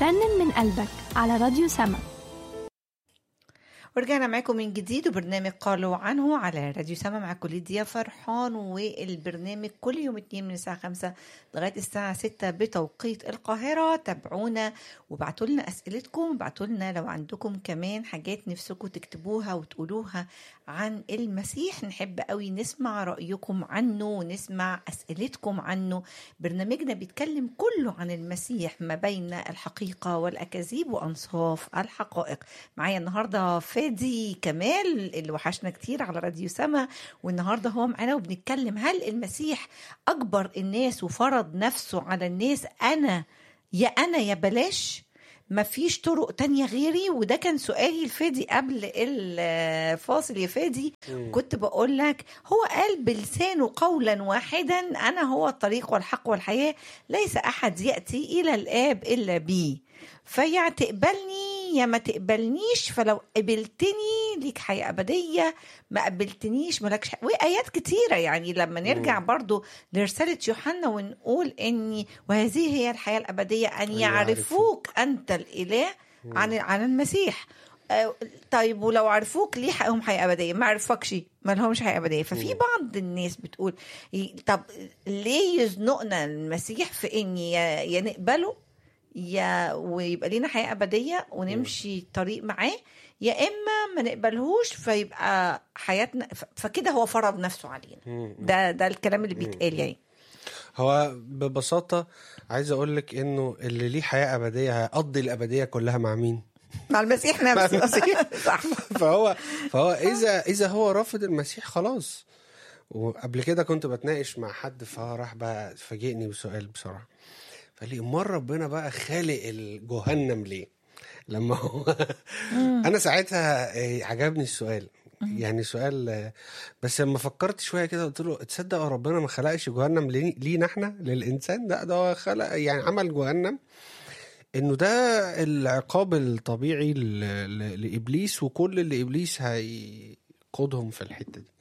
رنن من قلبك على راديو سما ورجعنا معاكم من جديد وبرنامج قالوا عنه على راديو سما معاكم ليديا فرحان والبرنامج كل يوم اتنين من الساعة خمسة لغاية الساعة ستة بتوقيت القاهرة تابعونا وابعتوا لنا أسئلتكم وابعتوا لنا لو عندكم كمان حاجات نفسكم تكتبوها وتقولوها عن المسيح نحب قوي نسمع رأيكم عنه ونسمع أسئلتكم عنه برنامجنا بيتكلم كله عن المسيح ما بين الحقيقة والأكاذيب وأنصاف الحقائق معايا النهاردة فادي كمال اللي وحشنا كتير على راديو سما والنهاردة هو معانا وبنتكلم هل المسيح أكبر الناس وفرض نفسه على الناس أنا يا أنا يا بلاش مفيش طرق تانية غيري وده كان سؤالي لفادي قبل الفاصل يا فادي كنت بقول لك هو قال بلسانه قولا واحدا أنا هو الطريق والحق والحياة ليس أحد يأتي إلى الآب إلا بي فيا تقبلني يا ما تقبلنيش فلو قبلتني ليك حياة أبدية ما قبلتنيش مالكش حياة وآيات كتيرة يعني لما نرجع برضو لرسالة يوحنا ونقول إني وهذه هي الحياة الأبدية أن يعرفوك أنت الإله عن عن المسيح آه، طيب ولو عرفوك ليه حقهم حياه ابديه ما عرفكش ما لهمش حياه ابديه ففي بعض الناس بتقول ي- طب ليه يزنقنا المسيح في ان يا يا نقبله يا ويبقى لينا حياه ابديه ونمشي طريق معاه يا اما ما نقبلهوش فيبقى حياتنا ف- فكده هو فرض نفسه علينا ده ده الكلام اللي بيتقال يعني هو ببساطة عايز أقول لك إنه اللي ليه حياة أبدية هيقضي الأبدية كلها مع مين؟ مع المسيح مع نفسه المسيح. صح فهو فهو إذا إذا هو رافض المسيح خلاص وقبل كده كنت بتناقش مع حد فهو راح بقى فاجئني بسؤال بسرعة فقال لي أمال ربنا بقى خالق الجهنم ليه؟ لما هو أنا ساعتها إيه، عجبني السؤال يعني سؤال آه، بس لما فكرت شويه كده قلت له تصدق هو ربنا ما خلقش جهنم لي- لينا احنا للانسان لا ده هو خلق يعني عمل جهنم انه ده العقاب الطبيعي ل- ل- لابليس وكل اللي ابليس هيقودهم في الحته دي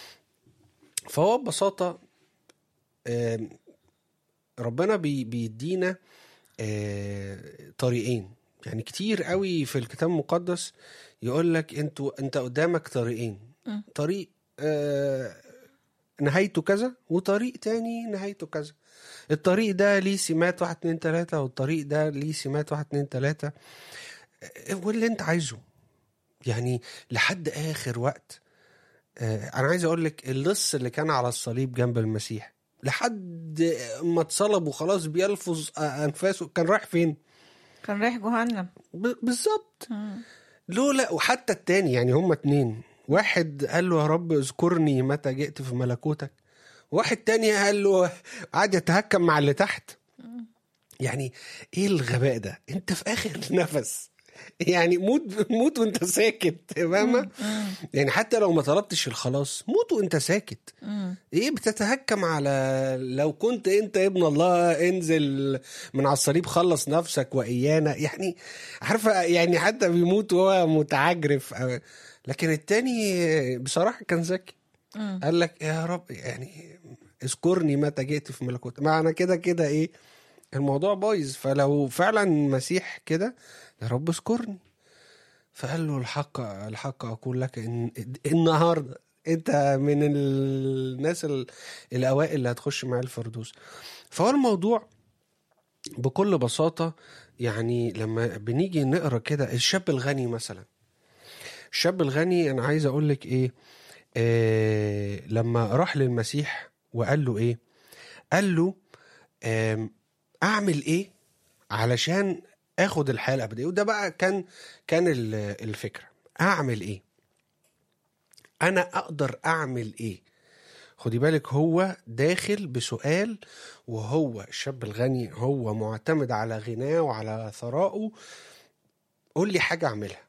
فهو ببساطه آم، ربنا بي بيدينا آه، طريقين يعني كتير قوي في الكتاب المقدس يقول لك انتوا انت قدامك طريقين طريق آه، نهايته كذا وطريق تاني نهايته كذا الطريق ده ليه سمات واحد اتنين تلاتة والطريق ده ليه سمات واحد اتنين تلاتة آه، واللي انت عايزه يعني لحد اخر وقت آه، انا عايز اقول لك اللص اللي كان على الصليب جنب المسيح لحد ما اتصلب وخلاص بيلفظ آه، انفاسه كان رايح فين كان رايح جهنم ب- بالظبط لولا وحتى التاني يعني هما اتنين واحد قال له يا رب اذكرني متى جئت في ملكوتك واحد تاني قال له قعد يتهكم مع اللي تحت يعني ايه الغباء ده انت في اخر نفس يعني موت موت وانت ساكت فاهمه يعني حتى لو ما طلبتش الخلاص موت وانت ساكت ايه بتتهكم على لو كنت انت ابن الله انزل من على الصليب خلص نفسك وايانا يعني عارفه يعني حتى بيموت وهو متعجرف أو- لكن التاني بصراحه كان ذكي قال لك يا رب يعني اذكرني متى جئت في ملكوت معنى كده كده ايه الموضوع بايظ فلو فعلا مسيح كده يا رب اذكرني فقال له الحق الحق اقول لك ان النهارده انت من الناس ال- الاوائل اللي هتخش معايا الفردوس فهو الموضوع بكل بساطه يعني لما بنيجي نقرا كده الشاب الغني مثلا الشاب الغني انا عايز اقول لك ايه آه لما راح للمسيح وقال له ايه قال له آم، اعمل ايه علشان اخد الحياه الابديه وده بقى كان كان ال- الفكره اعمل ايه انا اقدر اعمل ايه خدي بالك هو داخل بسؤال وهو الشاب الغني هو معتمد على غناه وعلى ثرائه قول لي حاجه اعملها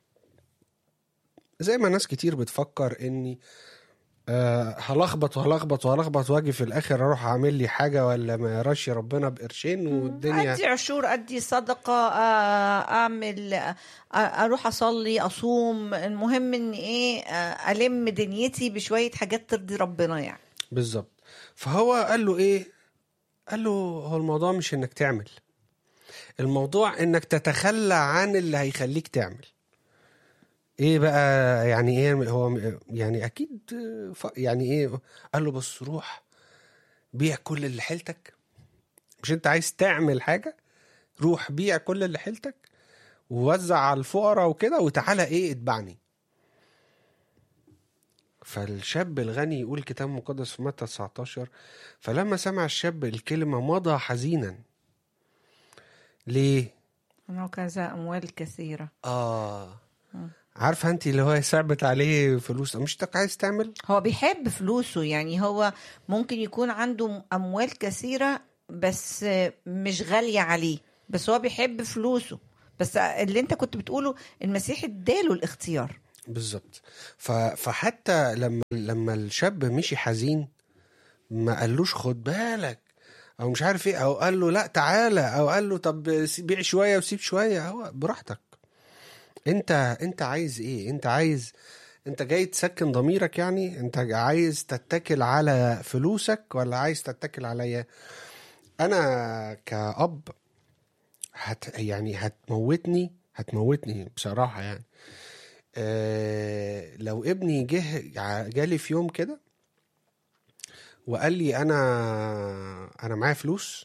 زي ما ناس كتير بتفكر اني آه هلخبط وهلخبط وهلخبط واجي في الاخر اروح اعمل لي حاجه ولا ما يراش ربنا بقرشين والدنيا ادي عشور ادي صدقه آه، اعمل آه، اروح اصلي اصوم المهم ان ايه آه، الم دنيتي بشويه حاجات ترضي ربنا يعني بالظبط فهو قال له ايه قال له هو الموضوع مش انك تعمل الموضوع انك تتخلى عن اللي هيخليك تعمل ايه بقى يعني ايه هو يعني اكيد ف- يعني ايه قال له بص روح بيع كل اللي حيلتك مش انت عايز تعمل حاجه روح بيع كل اللي حيلتك ووزع على الفقراء وكده وتعالى ايه اتبعني فالشاب الغني يقول الكتاب المقدس في متى 19 فلما سمع الشاب الكلمة مضى حزينا ليه؟ انه كان ذا اموال كثيره آه مم. عارفة انت اللي هو صعبت عليه فلوس مش انت عايز تعمل هو بيحب فلوسه يعني هو ممكن يكون عنده اموال كثيره بس مش غاليه عليه بس هو بيحب فلوسه بس اللي انت كنت بتقوله المسيح اداله الاختيار بالظبط ف... فحتى لما لما الشاب مشي حزين ما قالوش خد بالك او مش عارف ايه او قال له لا تعالى او قال له طب سي- بيع شويه وسيب شويه هو براحتك انت انت عايز ايه انت عايز انت جاي تسكن ضميرك يعني انت عايز تتكل على فلوسك ولا عايز تتكل عليا انا كأب هت يعني هتموتني هتموتني بصراحة يعني آه لو ابني جه ع- جالي في يوم كده وقال لي انا انا معايا فلوس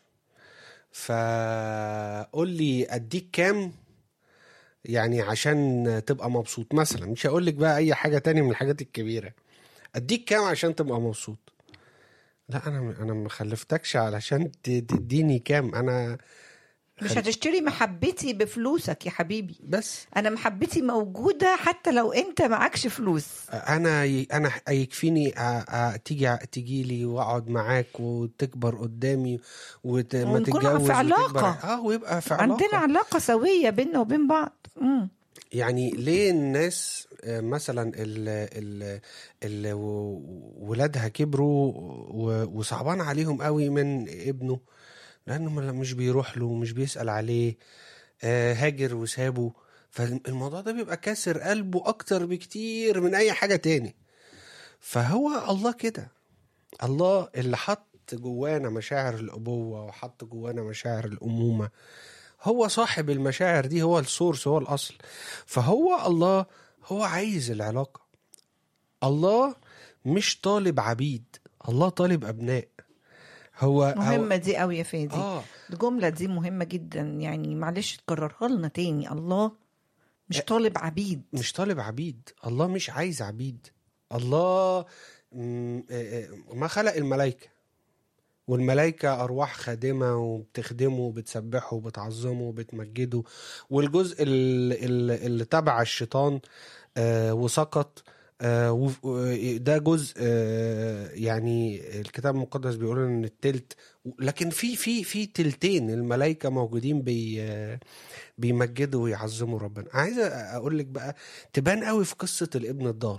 فقول لي اديك كام يعني عشان تبقى مبسوط مثلا مش هقول لك بقى اي حاجه تاني من الحاجات الكبيره اديك كام عشان تبقى مبسوط لا انا انا ما خلفتكش علشان ت- تديني كام انا مش خل- هتشتري محبتي بفلوسك يا حبيبي بس انا محبتي موجوده حتى لو انت معكش فلوس انا ي- انا يكفيني أ- أ- تيجي تيجي لي واقعد معاك وتكبر قدامي وما ونكون تتجوز في علاقة. وتكبر اه ويبقى في علاقه عندنا علاقه سويه بيننا وبين بعض مم. يعني ليه الناس آه، مثلا اللي اللي ولادها كبروا و- وصعبان عليهم قوي من ابنه لانه ما- مش بيروح له مش بيسأل عليه آه، هاجر وسابه فالموضوع ده بيبقى كاسر قلبه اكتر بكتير من اي حاجة تاني فهو الله كده الله اللي حط جوانا مشاعر الابوة وحط جوانا مشاعر الامومة هو صاحب المشاعر دي هو السورس هو الاصل فهو الله هو عايز العلاقة الله مش طالب عبيد الله طالب ابناء هو مهمه دي قوي يا فادي هو اه الجمله دي مهمه جدا يعني معلش تكررها لنا تاني الله مش طالب عبيد مش طالب عبيد الله مش عايز عبيد الله م- آه، آه، ما خلق الملائكة والملائكة أرواح خادمة وبتخدمه وبتسبحه وبتعظمه وبتمجده والجزء ال- ال- اللي تبع الشيطان آه، وسقط آه، وف- و- ده جزء آه، يعني الكتاب المقدس بيقول ان التلت لكن في في في تلتين الملائكة موجودين بي آه، بيمجدوا ويعظموا ربنا عايز اقول لك بقى تبان قوي في قصة الابن الضال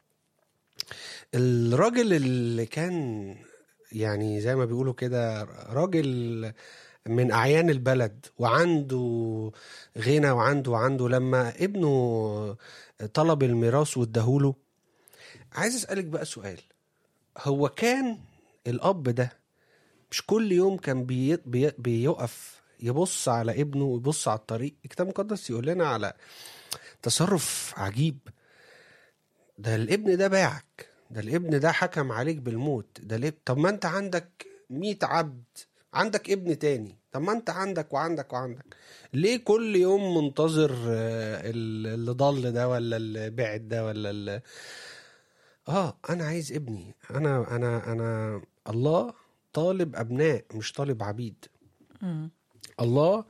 الراجل اللي كان يعني زي ما بيقولوا كده راجل من أعيان البلد وعنده غنى وعنده وعنده لما ابنه طلب الميراث واداهوله عايز أسألك بقى سؤال هو كان الأب ده مش كل يوم كان بي بي بيقف يبص على ابنه ويبص على الطريق الكتاب المقدس يقول لنا على تصرف عجيب ده الابن ده باعك ده الابن ده حكم عليك بالموت ده الاب... طب ما انت عندك مية عبد عندك ابن تاني طب ما انت عندك وعندك وعندك ليه كل يوم منتظر آه، ال- اللي ضل ده ولا اللي بعد ده ولا اللي... اه انا عايز ابني انا انا انا الله طالب ابناء مش طالب عبيد مم. الله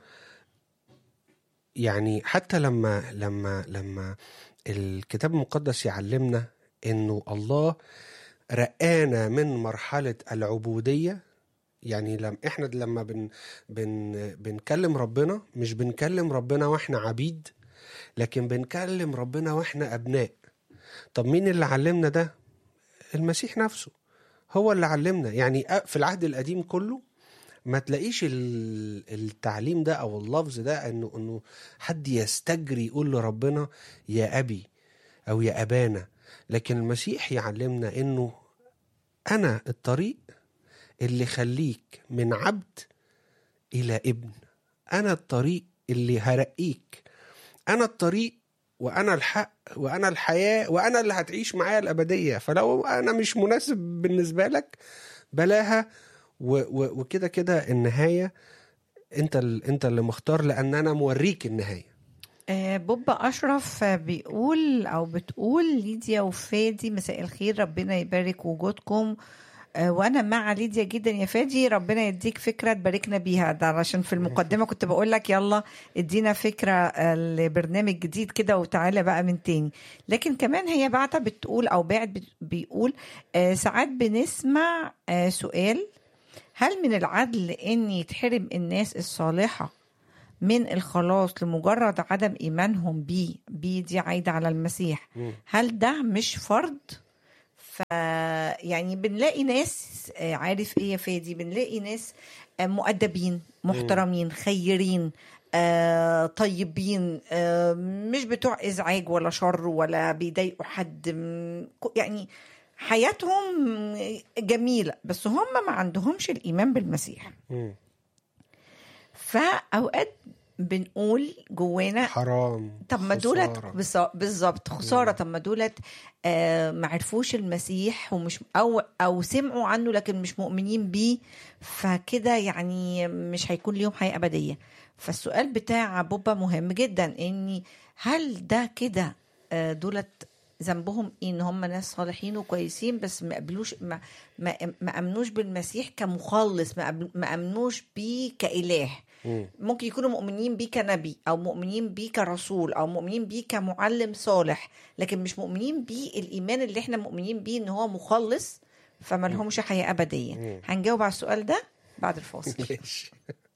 يعني حتى لما لما لما الكتاب المقدس يعلمنا انه الله رقانا من مرحلة العبودية يعني لما احنا لما بن بن بنكلم ربنا مش بنكلم ربنا واحنا عبيد لكن بنكلم ربنا واحنا ابناء طب مين اللي علمنا ده المسيح نفسه هو اللي علمنا يعني في العهد القديم كله ما تلاقيش ال- التعليم ده او اللفظ ده انه انه حد يستجري يقول لربنا يا ابي او يا ابانا لكن المسيح يعلمنا انه انا الطريق اللي خليك من عبد الى ابن انا الطريق اللي هرقيك انا الطريق وانا الحق وانا الحياه وانا اللي هتعيش معايا الابديه فلو انا مش مناسب بالنسبه لك بلاها و- و- وكده كده النهايه انت ال- انت اللي مختار لان انا موريك النهايه آه، بوبا أشرف آه، بيقول أو بتقول ليديا وفادي مساء الخير ربنا يبارك وجودكم آه، وأنا مع ليديا جدا يا فادي ربنا يديك فكرة تباركنا بيها ده عشان في المقدمة كنت بقول لك يلا ادينا فكرة آه، لبرنامج جديد كده وتعالى بقى من تاني لكن كمان هي بعتها بتقول أو باعت بت- بيقول آه، ساعات بنسمع آه، سؤال هل من العدل أن يتحرم الناس الصالحة من الخلاص لمجرد عدم ايمانهم بيه بيه دي عايده على المسيح هل ده مش فرض ف يعني بنلاقي ناس آه، عارف ايه يا فادي بنلاقي ناس آه، مؤدبين محترمين خيرين آه، طيبين آه، مش بتوع ازعاج ولا شر ولا بيضايقوا حد م- ك- يعني حياتهم جميله بس هم ما عندهمش الايمان بالمسيح مم. فاوقات بنقول جوانا حرام طب ما دولت خسارة. بالظ- بالظبط خساره طب ما دولت آه ما عرفوش المسيح ومش او او سمعوا عنه لكن مش مؤمنين بيه فكده يعني مش هيكون ليهم حياه ابديه فالسؤال بتاع بوبا مهم جدا اني هل ده كده آه دولت ذنبهم ايه ان هم ناس صالحين وكويسين بس ما قبلوش ما ما, ما امنوش بالمسيح كمخلص ما, قبل- ما امنوش بيه كاله مم. ممكن يكونوا مؤمنين بيه كنبي او مؤمنين بيه كرسول او مؤمنين بيه كمعلم صالح لكن مش مؤمنين بيه الايمان اللي احنا مؤمنين بيه ان هو مخلص فما لهمش حياه ابديه هنجاوب على السؤال ده بعد الفاصل ماشي